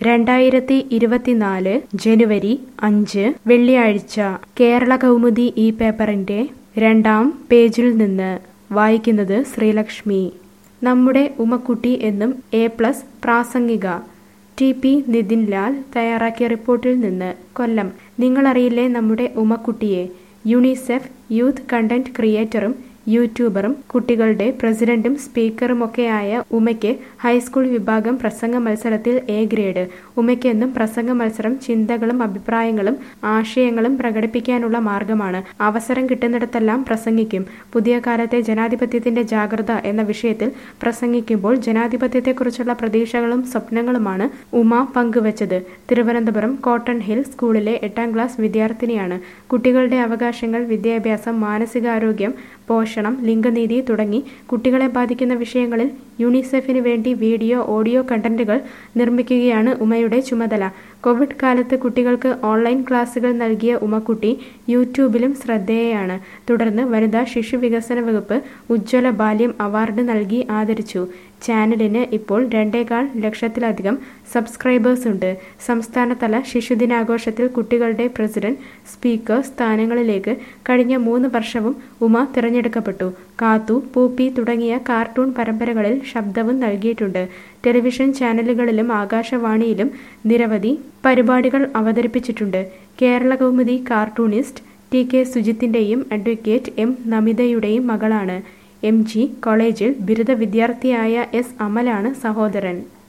രണ്ടായിരത്തി ഇരുപത്തിനാല് ജനുവരി അഞ്ച് വെള്ളിയാഴ്ച കേരള കൗമുദി ഈ പേപ്പറിന്റെ രണ്ടാം പേജിൽ നിന്ന് വായിക്കുന്നത് ശ്രീലക്ഷ്മി നമ്മുടെ ഉമക്കുട്ടി എന്നും എ പ്ലസ് പ്രാസംഗിക ടി പി നിതിൻ ലാൽ തയ്യാറാക്കിയ റിപ്പോർട്ടിൽ നിന്ന് കൊല്ലം നിങ്ങളറിയില്ലേ നമ്മുടെ ഉമക്കുട്ടിയെ യുണിസെഫ് യൂത്ത് കണ്ടന്റ് ക്രിയേറ്ററും യൂട്യൂബറും കുട്ടികളുടെ പ്രസിഡന്റും സ്പീക്കറുമൊക്കെയായ ഉമയ്ക്ക് ഹൈസ്കൂൾ വിഭാഗം പ്രസംഗ മത്സരത്തിൽ എ ഗ്രേഡ് ഉമയ്ക്കെന്നും പ്രസംഗ മത്സരം ചിന്തകളും അഭിപ്രായങ്ങളും ആശയങ്ങളും പ്രകടിപ്പിക്കാനുള്ള മാർഗമാണ് അവസരം കിട്ടുന്നിടത്തെല്ലാം പ്രസംഗിക്കും പുതിയ കാലത്തെ ജനാധിപത്യത്തിന്റെ ജാഗ്രത എന്ന വിഷയത്തിൽ പ്രസംഗിക്കുമ്പോൾ ജനാധിപത്യത്തെക്കുറിച്ചുള്ള പ്രതീക്ഷകളും സ്വപ്നങ്ങളുമാണ് ഉമ പങ്കുവച്ചത് തിരുവനന്തപുരം കോട്ടൺ ഹിൽ സ്കൂളിലെ എട്ടാം ക്ലാസ് വിദ്യാർത്ഥിനിയാണ് കുട്ടികളുടെ അവകാശങ്ങൾ വിദ്യാഭ്യാസം മാനസികാരോഗ്യം പോഷണം ലിംഗനീതി തുടങ്ങി കുട്ടികളെ ബാധിക്കുന്ന വിഷയങ്ങളിൽ യുണിസെഫിന് വേണ്ടി വീഡിയോ ഓഡിയോ കണ്ടന്റുകൾ നിർമ്മിക്കുകയാണ് ഉമയുടെ ചുമതല കോവിഡ് കാലത്ത് കുട്ടികൾക്ക് ഓൺലൈൻ ക്ലാസുകൾ നൽകിയ ഉമക്കുട്ടി യൂട്യൂബിലും ശ്രദ്ധേയയാണ് തുടർന്ന് വനിതാ ശിശു വികസന വകുപ്പ് ഉജ്ജ്വല ബാല്യം അവാർഡ് നൽകി ആദരിച്ചു ചാനലിന് ഇപ്പോൾ രണ്ടേകാൽ ലക്ഷത്തിലധികം സബ്സ്ക്രൈബേഴ്സ് ഉണ്ട് സംസ്ഥാനതല ശിശുദിനാഘോഷത്തിൽ കുട്ടികളുടെ പ്രസിഡന്റ് സ്പീക്കർ സ്ഥാനങ്ങളിലേക്ക് കഴിഞ്ഞ മൂന്ന് വർഷവും ഉമ തിരഞ്ഞെടുക്കപ്പെട്ടു കാത്തു പൂപ്പി തുടങ്ങിയ കാർട്ടൂൺ പരമ്പരകളിൽ ശബ്ദവും നൽകിയിട്ടുണ്ട് ടെലിവിഷൻ ചാനലുകളിലും ആകാശവാണിയിലും നിരവധി പരിപാടികൾ അവതരിപ്പിച്ചിട്ടുണ്ട് Kerala Kaumudi cartoonist T K സുജിത്തിന്റെയും അഡ്വക്കേറ്റ് എം നമിതയുടെയും മകളാണ് എം ജി കോളേജിൽ ബിരുദ വിദ്യാർത്ഥിയായ എസ് അമലാണ് സഹോദരൻ